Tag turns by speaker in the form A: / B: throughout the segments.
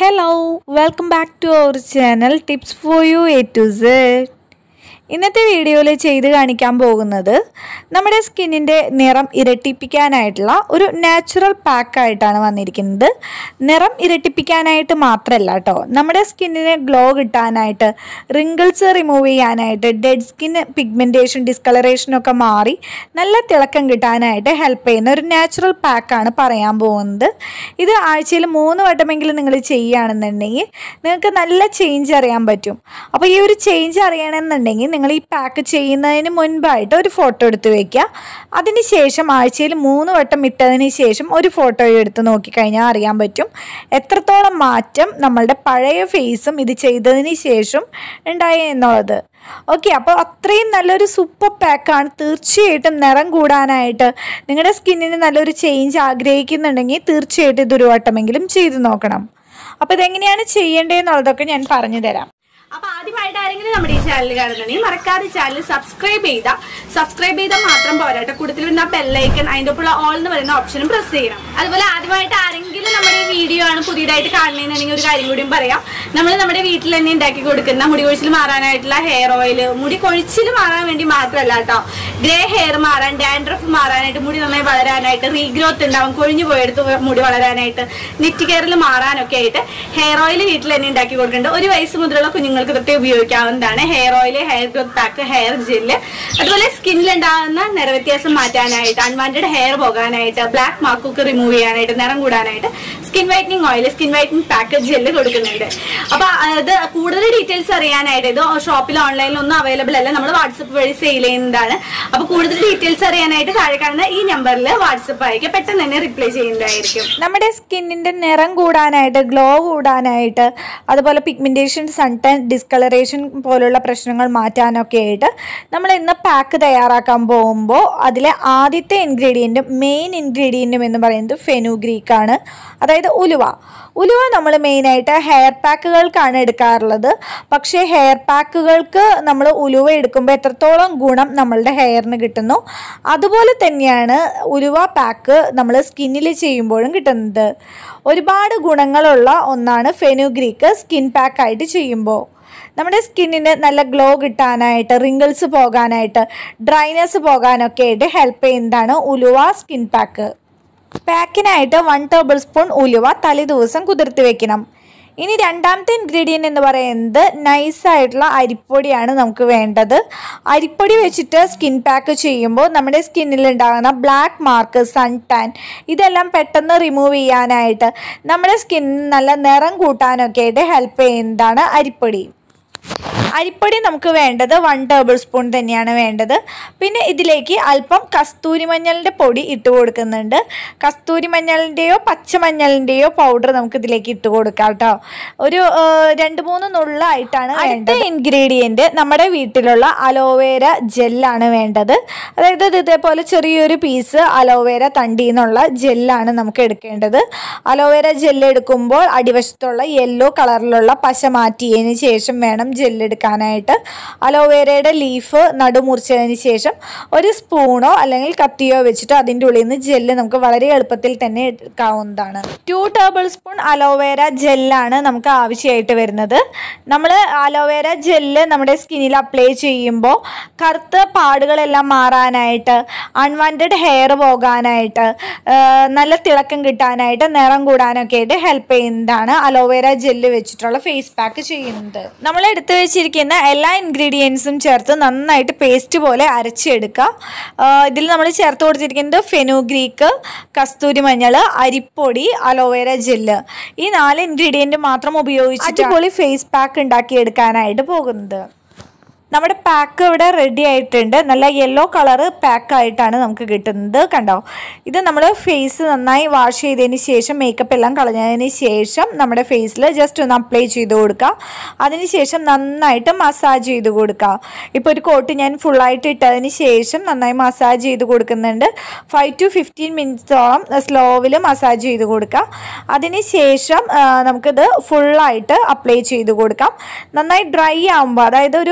A: hello welcome back to our channel tips for you A to Z ഇന്നത്തെ വീഡിയോയിൽ ചെയ്ത് കാണിക്കാൻ പോകുന്നത് നമ്മുടെ സ്കിന്നിൻ്റെ നിറം ഇരട്ടിപ്പിക്കാനായിട്ടുള്ള ഒരു നാച്ചുറൽ പാക്കായിട്ടാണ് വന്നിരിക്കുന്നത് നിറം ഇരട്ടിപ്പിക്കാനായിട്ട് മാത്രമല്ല കേട്ടോ നമ്മുടെ സ്കിന്നിന് ഗ്ലോ കിട്ടാനായിട്ട് റിങ്കിൾസ് റിമൂവ് ചെയ്യാനായിട്ട് ഡെഡ് സ്കിൻ പിഗ്മെൻറ്റേഷൻ ഡിസ്കളറേഷൻ ഒക്കെ മാറി നല്ല തിളക്കം കിട്ടാനായിട്ട് ഹെൽപ്പ് ചെയ്യുന്ന ഒരു നാച്ചുറൽ പാക്കാണ് പറയാൻ പോകുന്നത് ഇത് ആഴ്ചയിൽ മൂന്ന് വട്ടമെങ്കിലും നിങ്ങൾ ചെയ്യുകയാണെന്നുണ്ടെങ്കിൽ നിങ്ങൾക്ക് നല്ല ചേഞ്ച് അറിയാൻ പറ്റും അപ്പോൾ ഈ ഒരു ചേഞ്ച് അറിയണമെന്നുണ്ടെങ്കിൽ നിങ്ങൾ ഈ പാക്ക് ചെയ്യുന്നതിന് മുൻപായിട്ട് ഒരു ഫോട്ടോ എടുത്ത് വെക്കുക അതിന് ശേഷം ആഴ്ചയിൽ മൂന്ന് വട്ടം ഇട്ടതിന് ശേഷം ഒരു ഫോട്ടോ എടുത്ത് നോക്കിക്കഴിഞ്ഞാൽ അറിയാൻ പറ്റും എത്രത്തോളം മാറ്റം നമ്മളുടെ പഴയ ഫേസും ഇത് ചെയ്തതിന് ശേഷം ഉണ്ടായി എന്നുള്ളത് ഓക്കെ അപ്പോൾ അത്രയും നല്ലൊരു സൂപ്പർ പാക്കാണ് തീർച്ചയായിട്ടും നിറം കൂടാനായിട്ട് നിങ്ങളുടെ സ്കിന്നിന് നല്ലൊരു ചേഞ്ച് ആഗ്രഹിക്കുന്നുണ്ടെങ്കിൽ തീർച്ചയായിട്ടും ഇതൊരു വട്ടമെങ്കിലും ചെയ്തു നോക്കണം അപ്പോൾ ഇതെങ്ങനെയാണ് ചെയ്യേണ്ടതെന്നുള്ളതൊക്കെ ഞാൻ പറഞ്ഞു തരാം
B: അപ്പൊ ആദ്യമായിട്ട് ആരെങ്കിലും നമ്മുടെ ഈ ചാനൽ കാണുന്നുണ്ടെങ്കിൽ മറക്കാതെ ചാനൽ സബ്സ്ക്രൈബ് ചെയ്ത സബ്സ്ക്രൈബ് ചെയ്താൽ മാത്രം പോരാട്ടെ കൂടുതൽ വരുന്ന ബെല്ലൈക്കൺ അതിന്റെ ഒപ്പമുള്ള ഓൾ എന്ന് പറയുന്ന ഓപ്ഷനും പ്രസ് ചെയ്യണം അതുപോലെ ആദ്യമായിട്ട് ആരെങ്കിലും നമ്മുടെ ഈ വീഡിയോ ആണ് പുതിയതായിട്ട് കാണുന്നതെന്നുണ്ടെങ്കിൽ ഒരു കാര്യം കൂടിയും പറയാം നമ്മൾ നമ്മുടെ വീട്ടിൽ തന്നെ ഉണ്ടാക്കി കൊടുക്കുന്ന മുടി കൊഴിച്ചിൽ മാറാനായിട്ടുള്ള ഹെയർ ഓയിൽ മുടി കൊഴിച്ചിൽ മാറാൻ വേണ്ടി മാത്രമല്ല കേട്ടോ ഗ്രേ ഹെയർ മാറാൻ ഡാൻഡ്രഫ് മാറാനായിട്ട് മുടി നന്നായി വളരാനായിട്ട് റീഗ്രോത്ത് ഉണ്ടാവും കൊഴിഞ്ഞു പോയെടുത്ത് മുടി വളരാനായിട്ട് നെറ്റ് കെയറിൽ മാറാനൊക്കെ ആയിട്ട് ഹെയർ ഓയിൽ വീട്ടിൽ തന്നെ ഉണ്ടാക്കി കൊടുക്കുന്നുണ്ട് ഒരു വയസ്സ് മുതലുള്ള കുഞ്ഞുങ്ങൾക്ക് തൊട്ടേ ഉപയോഗിക്കാവുന്നതാണ് hair oil hair growth pack hair gel അതുപോലെ സ്കിന്നിൽ ഉണ്ടാകുന്ന നിറവ്യത്യാസം മാറ്റാനായിട്ട് അൺവാണ്ടഡ് ഹെയർ പോകാനായിട്ട് ബ്ലാക്ക് മാർക്കൊക്കെ റിമൂവ് ചെയ്യാനായിട്ട് നിറം കൂടാനായിട്ട് skin whitening oil skin whitening pack gel കൊടുക്കുന്നുണ്ട് അപ്പൊ അത് കൂടുതൽ ഡീറ്റെയിൽസ് അറിയാനായിട്ട് ഇത് ഷോപ്പിൽ ഓൺലൈനിൽ ഒന്നും അവൈലബിൾ അല്ല നമ്മൾ വാട്സപ്പ് വഴി സെയിൽ ചെയ്യുന്നതാണ് അപ്പൊ കൂടുതൽ ഡീറ്റെയിൽസ് അറിയാനായിട്ട് താഴെ കാണുന്ന ഈ നമ്പറിൽ വാട്സപ്പ് അയക്കുക പെട്ടെന്ന് തന്നെ റിപ്ലൈ ചെയ്യുന്നതായിരിക്കും
A: നമ്മുടെ സ്കിന്നിൻ്റെ നിറം കൂടാനായിട്ട് ഗ്ലോ കൂടാനായിട്ട് അതുപോലെ പിഗ്മെൻറ്റേഷൻ സൺ ടാൻ ഡിസ്കളറേഷൻ പോലുള്ള പ്രശ്നങ്ങൾ മാറ്റാനൊക്കെ ആയിട്ട് നമ്മൾ ഇന്ന് പാക്ക് തയ്യാറാക്കാൻ പോകുമ്പോൾ അതിലെ ആദ്യത്തെ ഇൻഗ്രീഡിയൻറ്റും മെയിൻ ഇൻഗ്രീഡിയൻറ്റും എന്ന് പറയുന്നത് ഫെനുഗ്രീക്ക് ആണ് അതായത് ഉലുവ ഉലുവ നമ്മൾ മെയിനായിട്ട് ഹെയർ പാക്കുകൾക്കാണ് എടുക്കാറുള്ളത് പക്ഷേ ഹെയർ പാക്കുകൾക്ക് നമ്മൾ ഉലുവ എടുക്കുമ്പോൾ എത്രത്തോളം ഗുണം നമ്മളുടെ ഹെയറിന് കിട്ടുന്നു അതുപോലെ തന്നെയാണ് ഉലുവ പാക്ക് നമ്മൾ സ്കിന്നിൽ ചെയ്യുമ്പോഴും കിട്ടുന്നത് ഒരുപാട് ഗുണങ്ങളുള്ള ഒന്നാണ് ഫെനുഗ്രീക്ക് സ്കിൻ പാക്കായിട്ട് ചെയ്യുമ്പോൾ നമ്മുടെ സ്കിന്നിന് നല്ല ഗ്ലോ കിട്ടാനായിട്ട് റിങ്കിൾസ് പോകാനായിട്ട് ഡ്രൈനെസ് പോകാനൊക്കെ ആയിട്ട് ഹെൽപ്പ് ചെയ്യുന്നതാണ് ഉലുവ സ്കിൻ പാക്ക് പാക്കിനായിട്ട് വൺ ടേബിൾ സ്പൂൺ ഉലുവ തലേ ദിവസം കുതിർത്ത് വെക്കണം ഇനി രണ്ടാമത്തെ ഇൻഗ്രീഡിയൻ്റ് എന്ന് പറയുന്നത് നൈസായിട്ടുള്ള അരിപ്പൊടിയാണ് നമുക്ക് വേണ്ടത് അരിപ്പൊടി വെച്ചിട്ട് സ്കിൻ പാക്ക് ചെയ്യുമ്പോൾ നമ്മുടെ സ്കിന്നിൽ ഉണ്ടാകുന്ന ബ്ലാക്ക് മാർക്ക് സൺ ടാൻ ഇതെല്ലാം പെട്ടെന്ന് റിമൂവ് ചെയ്യാനായിട്ട് നമ്മുടെ സ്കിന്നിന് നല്ല നിറം കൂട്ടാനൊക്കെ ആയിട്ട് ഹെൽപ്പ് ചെയ്യുന്നതാണ് അരിപ്പൊടി അരിപ്പൊടി നമുക്ക് വേണ്ടത് വൺ ടേബിൾ സ്പൂൺ തന്നെയാണ് വേണ്ടത് പിന്നെ ഇതിലേക്ക് അല്പം കസ്തൂരി മഞ്ഞളിൻ്റെ പൊടി ഇട്ട് കൊടുക്കുന്നുണ്ട് കസ്തൂരി മഞ്ഞളിൻ്റെയോ പച്ചമഞ്ഞളിൻ്റെയോ പൗഡർ നമുക്ക് ഇതിലേക്ക് ഇട്ട് കൊടുക്കാം കേട്ടോ ഒരു ആ, രണ്ട് മൂന്ന് നുള്ളായിട്ടാണ് വേണ്ടത് ഇൻഗ്രീഡിയൻറ്റ് നമ്മുടെ വീട്ടിലുള്ള അലോവേര ജെല്ലാണ് വേണ്ടത് അതായത് ഇത് ഇതേപോലെ ചെറിയൊരു പീസ് അലോവേര തണ്ടി എന്നുള്ള ജെല്ലാണ് നമുക്ക് എടുക്കേണ്ടത് അലോവേര ജെല്ല് എടുക്കുമ്പോൾ അടിവശത്തുള്ള യെല്ലോ കളറിലുള്ള പശ മാറ്റിയതിന് ശേഷം വേണം ജെല്ല് എടുക്കാനായിട്ട് അലോവേരയുടെ ലീഫ് നടുമുറിച്ചതിന് ശേഷം ഒരു സ്പൂണോ അല്ലെങ്കിൽ കത്തിയോ വെച്ചിട്ട് അതിൻ്റെ ഉള്ളിൽ നിന്ന് ജെല്ല് നമുക്ക് വളരെ എളുപ്പത്തിൽ തന്നെ എടുക്കാവുന്നതാണ് ടു ടേബിൾ സ്പൂൺ അലോവേര ജെല്ലാണ് നമുക്ക് ആവശ്യമായിട്ട് വരുന്നത് നമ്മൾ അലോവേര ജെല്ല് നമ്മുടെ സ്കിന്നിൽ അപ്ലൈ ചെയ്യുമ്പോൾ കറുത്ത പാടുകളെല്ലാം മാറാനായിട്ട് അൺവാണ്ടഡ് ഹെയർ പോകാനായിട്ട് ആ, നല്ല തിളക്കം കിട്ടാനായിട്ട് നിറം കൂടാനൊക്കെ ആയിട്ട് ഹെൽപ്പ് ചെയ്യുന്നതാണ് അലോവേര ജെല്ല് വെച്ചിട്ടുള്ള ഫേസ് പാക്ക് ചെയ്യുന്നത് നമ്മൾ എടുത്തു വെച്ചിരിക്കുന്ന എല്ലാ ഇൻഗ്രീഡിയൻസും ചേർത്ത് നന്നായിട്ട് പേസ്റ്റ് പോലെ അരച്ചെടുക്കുക ആ, ഇതിൽ നമ്മൾ ചേർത്ത് കൊടുത്തിരിക്കുന്നത് ഫെനുഗ്രീക്ക് കസ്തൂരി മഞ്ഞൾ അരിപ്പൊടി അലോവേര ജെല്ല് ഈ നാല് ഇൻഗ്രീഡിയൻറ്റ് മാത്രം ഉപയോഗിച്ച് അടിപൊളി ഫേസ് പാക്ക് ഉണ്ടാക്കിയെടുക്കാനായിട്ട് പോകുന്നത് നമ്മുടെ പാക്ക് ഇവിടെ റെഡി ആയിട്ടുണ്ട് നല്ല യെല്ലോ കളറ് പാക്കായിട്ടാണ് നമുക്ക് കിട്ടുന്നത് കണ്ടോ ഇത് നമ്മൾ ഫേസ് നന്നായി വാഷ് ചെയ്തതിന് ശേഷം മേക്കപ്പ് എല്ലാം കളഞ്ഞതിന് ശേഷം നമ്മുടെ ഫേസിൽ ജസ്റ്റ് ഒന്ന് അപ്ലൈ ചെയ്ത് കൊടുക്കുക അതിനുശേഷം നന്നായിട്ട് മസാജ് ചെയ്ത് കൊടുക്കുക ഇപ്പോൾ ഒരു കോട്ട് ഞാൻ ഫുള്ളായിട്ട് ഇട്ടതിന് ശേഷം നന്നായി മസാജ് ചെയ്ത് കൊടുക്കുന്നുണ്ട് ഫൈവ് ടു ഫിഫ്റ്റീൻ മിനിറ്റ്സോളം സ്ലോവിൽ മസാജ് ചെയ്ത് കൊടുക്കുക അതിന് ശേഷം ആ, നമുക്കിത് ഫുള്ളായിട്ട് അപ്ലൈ ചെയ്ത് കൊടുക്കാം നന്നായി ഡ്രൈ ആകുമ്പോൾ അതായത് ഒരു അരമണിക്കൂർ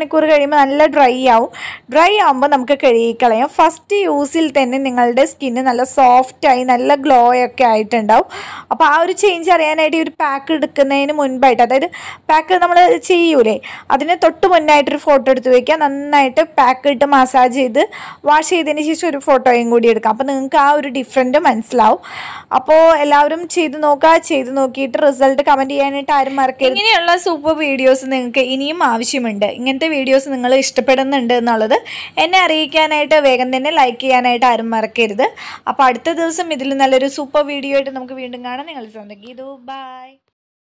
A: മണിക്കൂർ കഴിയുമ്പോൾ നല്ല ഡ്രൈ ആവും ഡ്രൈ ആകുമ്പോൾ നമുക്ക് കഴുകിക്കളയാം ഫസ്റ്റ് യൂസിൽ തന്നെ നിങ്ങളുടെ സ്കിന്ന് നല്ല സോഫ്റ്റായി നല്ല ഗ്ലോ ഒക്കെ ആയിട്ടുണ്ടാവും അപ്പോൾ ആ ഒരു ചേഞ്ച് അറിയാനായിട്ട് ഈ ഒരു പാക്ക് എടുക്കുന്നതിന് മുൻപായിട്ട് അതായത് പാക്ക് നമ്മൾ ചെയ്യൂലേ അതിന് തൊട്ട് മുന്നായിട്ടൊരു ഫോട്ടോ എടുത്ത് വയ്ക്കുക നന്നായിട്ട് പാക്ക് ഇട്ട് മസാജ് ചെയ്ത് വാഷ് ചെയ്തതിന് ശേഷം ഒരു ഫോട്ടോയും കൂടി എടുക്കാം അപ്പോൾ നിങ്ങൾക്ക് ആ ഒരു ഡിഫറൻറ്റ് മനസ്സിലാവും അപ്പോൾ എല്ലാവരും ചെയ്ത് നോക്കുക ചെയ്ത് നോക്കിയിട്ട് റിസൾട്ട് കമൻറ്റ് ചെയ്യാനായിട്ട് ആരും മറക്കരുത് ഇങ്ങനെയുള്ള സൂപ്പർ വീഡിയോസ് നിങ്ങൾക്ക് ഇനിയും ആവശ്യമുണ്ട് ഇങ്ങനത്തെ വീഡിയോസ് നിങ്ങൾ ഇഷ്ടപ്പെടുന്നുണ്ട് എന്നുള്ളത് എന്നെ അറിയിക്കാനായിട്ട് വേഗം തന്നെ ലൈക്ക് ചെയ്യാനായിട്ട് ആരും മറക്കരുത് അപ്പോൾ അടുത്ത ദിവസം ഇതിൽ നല്ലൊരു സൂപ്പർ വീഡിയോ ആയിട്ട് നമുക്ക് വീണ്ടും കാണാം നിങ്ങൾ സ്വന്തം ഗീതു ബൈ